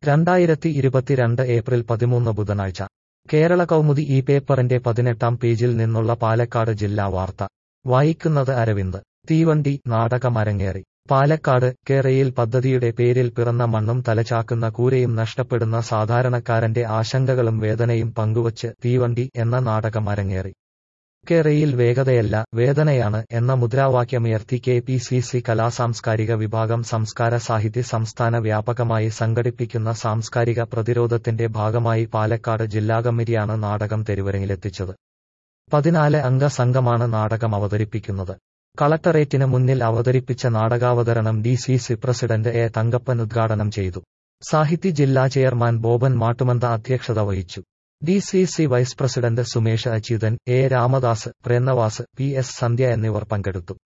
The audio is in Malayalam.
രണ്ടായിരത്തി ഇരുപത്തിരണ്ട് ഏപ്രിൽ പതിമൂന്ന് ബുധനാഴ്ച കേരള കൗമുദി ഈ പേപ്പറിന്റെ പതിനെട്ടാം പേജിൽ നിന്നുള്ള പാലക്കാട് ജില്ലാ വാർത്ത വായിക്കുന്നത് അരവിന്ദ് തീവണ്ടി നാടകം അരങ്ങേറി പാലക്കാട് കേരയിൽ പദ്ധതിയുടെ പേരിൽ പിറന്ന മണ്ണും തലചാക്കുന്ന കൂരയും നഷ്ടപ്പെടുന്ന സാധാരണക്കാരന്റെ ആശങ്കകളും വേദനയും പങ്കുവച്ച് തീവണ്ടി എന്ന നാടകം അരങ്ങേറി കേരയിൽ വേഗതയല്ല വേദനയാണ് എന്ന മുദ്രാവാക്യമുയർത്തി കെ പി സി സി കലാസാംസ്കാരിക വിഭാഗം സംസ്കാര സാഹിത്യ സംസ്ഥാന വ്യാപകമായി സംഘടിപ്പിക്കുന്ന സാംസ്കാരിക പ്രതിരോധത്തിന്റെ ഭാഗമായി പാലക്കാട് ജില്ലാ കമ്മിറ്റിയാണ് നാടകം തെരുവരങ്ങിലെത്തിച്ചത് പതിനാല് അംഗ സംഘമാണ് നാടകം അവതരിപ്പിക്കുന്നത് കളക്ടറേറ്റിന് മുന്നിൽ അവതരിപ്പിച്ച നാടകാവതരണം D C C president A Thankappan ഉദ്ഘാടനം ചെയ്തു സാഹിത്യ ജില്ലാ ചെയർമാൻ ബോബൻ മാട്ടുമന്ത അധ്യക്ഷത വഹിച്ചു D C C vice president Sumesh Achuthan A Ramadas പ്രേന്നവാസ് പി എസ് സന്ധ്യ എന്നിവർ പങ്കെടുത്തു